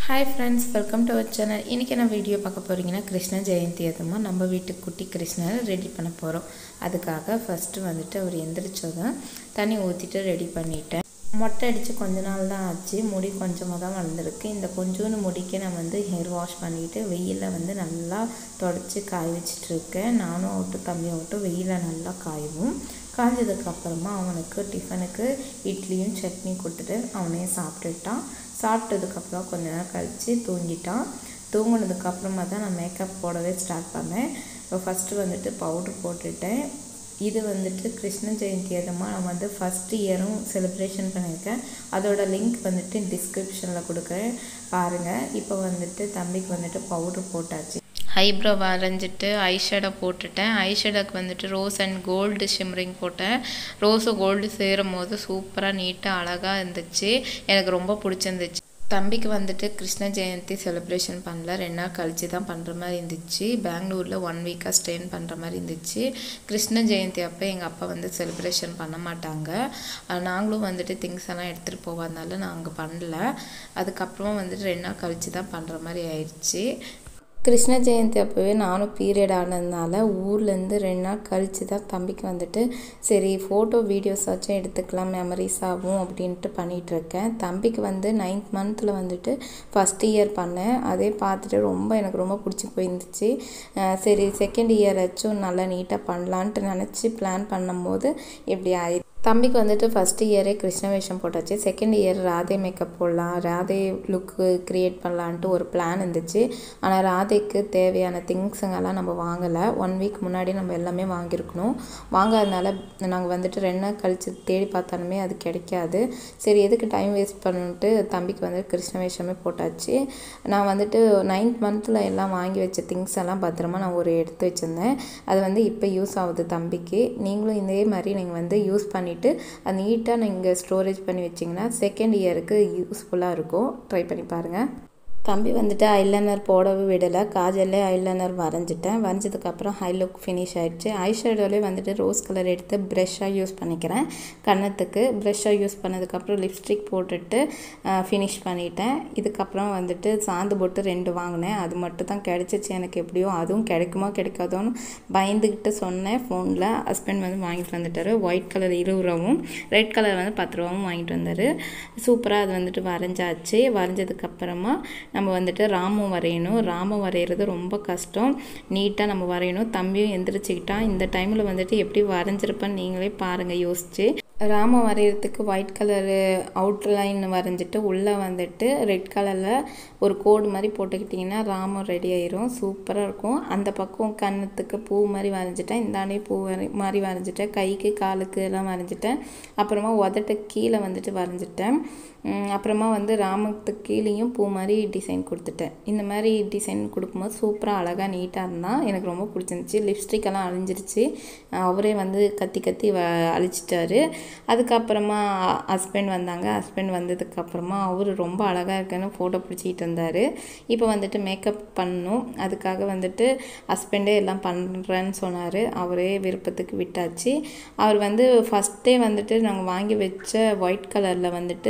hi friends welcome to our channel இன்றைக்கி என்ன video பார்க்க போகிறீங்கன்னா கிருஷ்ண ஜெயந்தி அதுமா நம்ம வீட்டுக்கு குட்டி கிருஷ்ணரை ரெடி பண்ண போகிறோம் அதுக்காக ஃபஸ்ட்டு வந்துட்டு அவர் எந்திரிச்சதும் தண்ணி ஊற்றிட்டு ரெடி பண்ணிட்டேன் மொட்டை அடித்து கொஞ்ச நாள் தான் ஆச்சு முடி கொஞ்சமாக தான் வளர்ந்துருக்கு இந்த கொஞ்சோண்டு முடிக்கு நான் வந்து ஹேர் வாஷ் பண்ணிவிட்டு வெயிலில் வந்து நல்லா தொடச்சி காய வச்சிட்ருக்கேன் நானும் ஆகட்டும் தம்பி ஆகட்டும் வெயிலில் நல்லா காயவும் காஞ்சதுக்கப்புறமா அவனுக்கு டிஃபனுக்கு இட்லியும் சட்னி கொடுத்துட்டு அவனே சாப்பிட்டுட்டான் சாப்பிட்டதுக்கப்புறம் கொஞ்ச நேரம் கழித்து தூங்கிட்டான் தூங்கினதுக்கப்புறமா தான் நான் மேக்கப் போடவே ஸ்டார்ட் பண்ணேன் இப்போ ஃபஸ்ட்டு வந்துட்டு பவுட்ரு போட்டுட்டேன் இது வந்துட்டு கிருஷ்ண ஜெயந்தி அதுமா நான் வந்து ஃபஸ்ட் இயரும் செலிப்ரேஷன் பண்ணியிருக்கேன் அதோட லிங்க் வந்துட்டு டிஸ்கிரிப்ஷனில் கொடுக்குறேன் பாருங்கள் இப்போ வந்துட்டு தம்பிக்கு வந்துட்டு பவுட்ரு போட்டாச்சு ஐப்ரோ வரைஞ்சிட்டு ஐஷேடோ போட்டுட்டேன் ஐஷேடோக்கு வந்துட்டு ரோஸ் அண்ட் கோல்டு ஷிம்ரிங் போட்டேன் ரோஸும் கோல்டு சேரும் போது சூப்பராக நீட்டாக அழகாக இருந்துச்சு எனக்கு ரொம்ப பிடிச்சிருந்துச்சு தம்பிக்கு வந்துட்டு கிருஷ்ண ஜெயந்தி செலிப்ரேஷன் பண்ணல ரெண்டு நாள் கழித்து தான் பண்ணுற மாதிரி இருந்துச்சு பெங்களூரில் ஒன் வீக்காக ஸ்டெயின் பண்ணுற மாதிரி இருந்துச்சு கிருஷ்ண ஜெயந்தி அப்போ எங்கள் அப்பா வந்து செலிப்ரேஷன் பண்ண மாட்டாங்க நாங்களும் வந்துட்டு திங்ஸ் எல்லாம் எடுத்துகிட்டு போவதுனால நாங்கள் பண்ணல அதுக்கப்புறமா வந்துட்டு ரெண்டு நாள் கழித்து தான் பண்ணுற மாதிரி ஆயிடுச்சு கிருஷ்ண ஜெயந்தி அப்போவே நானும் பீரியட் ஆனதுனால ஊர்லேருந்து ரெண்டு நாள் கழித்து தான் தம்பிக்கு வந்துட்டு சரி ஃபோட்டோ வீடியோஸ் ஆச்சும் எடுத்துக்கலாம் மெமரிஸ் ஆகும் அப்படின்ட்டு பண்ணிகிட்ருக்கேன் தம்பிக்கு வந்து நைன்த் மந்தில் வந்துட்டு ஃபஸ்ட் இயர் பண்ணேன் அதே பார்த்துட்டு ரொம்ப எனக்கு ரொம்ப பிடிச்சி போயிருந்துச்சு சரி செகண்ட் இயர் ஆச்சும் நல்லா நீட்டாக பண்ணலான்ட்டு நினச்சி பிளான் பண்ணும்போது இப்படி ஆயி தம்பிக்கு வந்துட்டு ஃபஸ்ட் இயரே கிருஷ்ண வேஷம் போட்டாச்சு செகண்ட் இயர் ராதே மேக்கப் போடலாம் ராதே லுக்கு க்ரியேட் பண்ணலான்ட்டு ஒரு பிளான் இருந்துச்சு ஆனால் ராதேக்கு தேவையான திங்ஸுங்கெல்லாம் நம்ம வாங்கலை ஒன் வீக் முன்னாடி நம்ம எல்லாமே வாங்கியிருக்கணும் வாங்காதனால நாங்கள் வந்துட்டு ரெண்டு நாள் கழித்து தேடி பார்த்தாலுமே அது கிடைக்காது சரி எதுக்கு டைம் வேஸ்ட் பண்ணிட்டு தம்பிக்கு வந்து கிருஷ்ண வேஷமே போட்டாச்சு நான் வந்துட்டு நைன்த் மந்தில் எல்லாம் வாங்கி வச்ச திங்ஸ் எல்லாம் பத்திரமா நான் ஒரு எடுத்து வச்சுருந்தேன் அது வந்து இப்போ யூஸ் ஆகுது தம்பிக்கு நீங்களும் இதே மாதிரி நீங்கள் வந்து யூஸ் பண்ணி பண்ணிவிட்டு அது நீட்டாக நீங்கள் ஸ்டோரேஜ் பண்ணி வச்சிங்கன்னா செகண்ட் இயருக்கு யூஸ்ஃபுல்லாக இருக்கும் ட்ரை பண்ணி பாருங்கள் தம்பி வந்துட்டு ஐலைனர் போடவே விடலை காஜல்லே ஐலைனர் வரைஞ்சிட்டேன் வரைஞ்சதுக்கப்புறம் ஹை லுக் ஃபினிஷ் ஆகிடுச்சு ஐஷேடோலே வந்துட்டு ரோஸ் கலர் எடுத்து ப்ரெஷ்ஷாக யூஸ் பண்ணிக்கிறேன் கன்னத்துக்கு ப்ரெஷ்ஷாக யூஸ் பண்ணதுக்கப்புறம் லிப்ஸ்டிக் போட்டுட்டு ஃபினிஷ் பண்ணிட்டேன் இதுக்கப்புறம் வந்துட்டு சாந்து போட்டு ரெண்டு வாங்கினேன் அது மட்டும் தான் கிடச்சிச்சு எனக்கு எப்படியோ அதுவும் கிடைக்குமோ கிடைக்காதோன்னு பயந்துக்கிட்டு சொன்னேன் ஃபோனில் ஹஸ்பண்ட் வந்து வாங்கிட்டு வந்துட்டார் ஒயிட் கலர் இருபது ரூபாவும் ரெட் கலர் வந்து பத்து ரூபாவும் வாங்கிட்டு வந்தார் சூப்பராக அது வந்துட்டு வரைஞ்சாச்சு வரைஞ்சதுக்கப்புறமா நம்ம வந்துட்டு ராமம் வரையணும் ராமம் வரைகிறது ரொம்ப கஷ்டம் நீட்டாக நம்ம வரையணும் தம்பியும் எந்திரிச்சிக்கிட்டான் இந்த டைமில் வந்துட்டு எப்படி வரைஞ்சிருப்பேன்னு நீங்களே பாருங்கள் யோசிச்சு ராமம் வரைகிறதுக்கு ஒயிட் கலரு அவுட்லைன் வரைஞ்சிட்டு உள்ளே வந்துட்டு ரெட் கலரில் ஒரு கோடு மாதிரி போட்டுக்கிட்டிங்கன்னா ராமம் ரெடி ஆயிரும் சூப்பராக இருக்கும் அந்த பக்கம் கன்னத்துக்கு பூ மாதிரி வரைஞ்சிட்டேன் இந்தாண்டே பூ வரை மாதிரி வரைஞ்சிட்டேன் கைக்கு காலுக்கு எல்லாம் வரைஞ்சிட்டேன் அப்புறமா உதட்டு கீழே வந்துட்டு வரைஞ்சிட்டேன் அப்புறமா வந்து ராமத்துக்கு கீழேயும் பூ மாதிரி டிசைன் கொடுத்துட்டேன் இந்த மாதிரி டிசைன் கொடுக்கும்போது சூப்பராக அழகாக நீட்டாக இருந்தால் எனக்கு ரொம்ப பிடிச்சிருந்துச்சி லிப்ஸ்டிக்கெல்லாம் அழிஞ்சிருச்சு அவரே வந்து கத்தி கத்தி வ அழிச்சிட்டாரு அதுக்கப்புறமா ஹஸ்பண்ட் வந்தாங்க ஹஸ்பண்ட் வந்ததுக்கப்புறமா அவர் ரொம்ப அழகாக இருக்குன்னு ஃபோட்டோ பிடிச்சிக்கிட்டு இருந்தார் இப்போ வந்துட்டு மேக்கப் பண்ணணும் அதுக்காக வந்துட்டு ஹஸ்பண்டே எல்லாம் பண்ணுறேன்னு சொன்னார் அவரே விருப்பத்துக்கு விட்டாச்சு அவர் வந்து ஃபஸ்ட்டே வந்துட்டு நாங்கள் வாங்கி வச்ச ஒயிட் கலரில் வந்துட்டு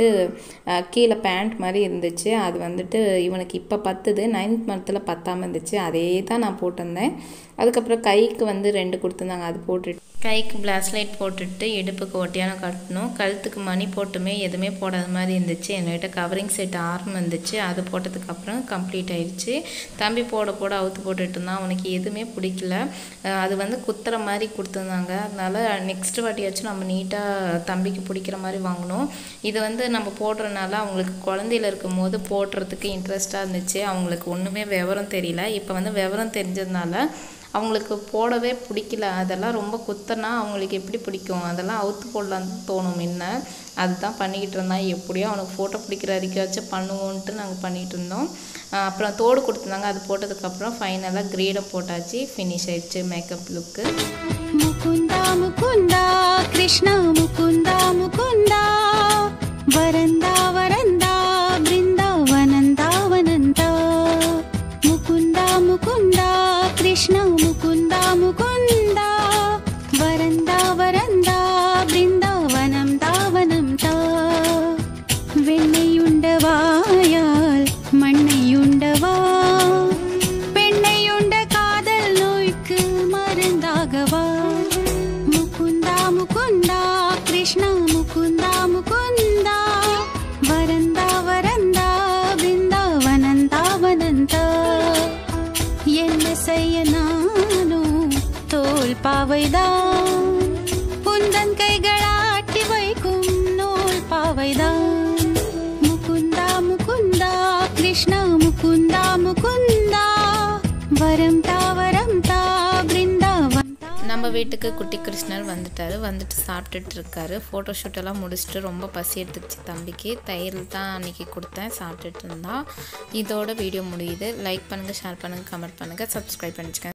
கீழே பேண்ட் மாதிரி இருந்துச்சு அது வந்துட்டு இவனுக்கு இப்போ பத்துது நைன்த் மந்த்தில் பத்தாமல் இருந்துச்சு அதே தான் நான் போட்டிருந்தேன் அதுக்கப்புறம் கைக்கு வந்து ரெண்டு கொடுத்துருந்தாங்க அது போட்டுட்டு கைக்கு பிளாஸ்லைட் போட்டுட்டு இடுப்புக்கு ஒட்டியான கட்டணும் கழுத்துக்கு மணி போட்டுமே எதுவுமே போடாத மாதிரி இருந்துச்சு என்கிட்ட கவரிங் செட் ஆர்ம் இருந்துச்சு அது போட்டதுக்கப்புறம் கம்ப்ளீட் ஆயிடுச்சு தம்பி போட போட அவுத்து போட்டுட்டு இருந்தான் அவனுக்கு எதுவுமே பிடிக்கல அது வந்து குத்துற மாதிரி கொடுத்துருந்தாங்க அதனால நெக்ஸ்ட் வாட்டியாச்சும் நம்ம நீட்டாக தம்பிக்கு பிடிக்கிற மாதிரி வாங்கணும் இது வந்து நம்ம போடுறதுனால அவங்களுக்கு குழந்தையில இருக்கும் போது போடுறதுக்கு இன்ட்ரெஸ்ட்டாக இருந்துச்சு அவங்களுக்கு ஒன்றுமே விவரம் தெரியல இப்போ வந்து விவரம் தெரிஞ்சதுனால அவங்களுக்கு போடவே பிடிக்கல அதெல்லாம் ரொம்ப குத்தனா அவங்களுக்கு எப்படி பிடிக்கும் அதெல்லாம் அவுத்து போடலான்னு தோணும் முன்ன அதுதான் பண்ணிக்கிட்டு இருந்தான் எப்படியோ அவனுக்கு ஃபோட்டோ பிடிக்கிற வரைக்காச்சும் பண்ணுவோன்ட்டு நாங்கள் பண்ணிகிட்டு இருந்தோம் அப்புறம் தோடு கொடுத்துருந்தாங்க அது போட்டதுக்கப்புறம் ஃபைனலாக கிரீடம் போட்டாச்சு ஃபினிஷ் ஆயிடுச்சு மேக்கப் லுக்கு முகுந்தா முகுந்தா கிருஷ்ணா முகுந்தா முகுந்தா வரந்தா வரந்தா பிருந்தாவனந்தா வனந்தா முகுந்தா முகுந்தா கிருஷ்ணா முகுந்தா முகுந்தா வரந்தா வரந்தா பிருந்தாவனம் தாவனம் தா வெண்ணையுண்ட வாயால் மண்ணை பாவைதான் உந்தன் கைகளாட்டி வைக்கும் நூல் பாவைதான் முகுந்தா முகுந்தா கிருஷ்ணா முகுந்தா முகுந்தா வரம் தா வரம் தா பிருந்தாவன் தா நம்ம வீட்டுக்கு குட்டி கிருஷ்ணர் வந்துட்டாரு வந்துட்டு சாப்பிட்டுட்டு இருக்காரு ஃபோட்டோ ஷூட்டெல்லாம் முடிச்சுட்டு ரொம்ப பசி எடுத்துக்கிச்சு தம்பிக்கு தயிர் தான் அன்றைக்கி கொடுத்தேன் சாப்பிட்டுட்டு இருந்தான் இதோட வீடியோ முடியுது லைக் பண்ணுங்கள் ஷேர் பண்ணுங்கள் கமெண்ட் பண்ணுங்கள் சப்ஸ்கிரைப் பண்ணிச்சுக்கேன்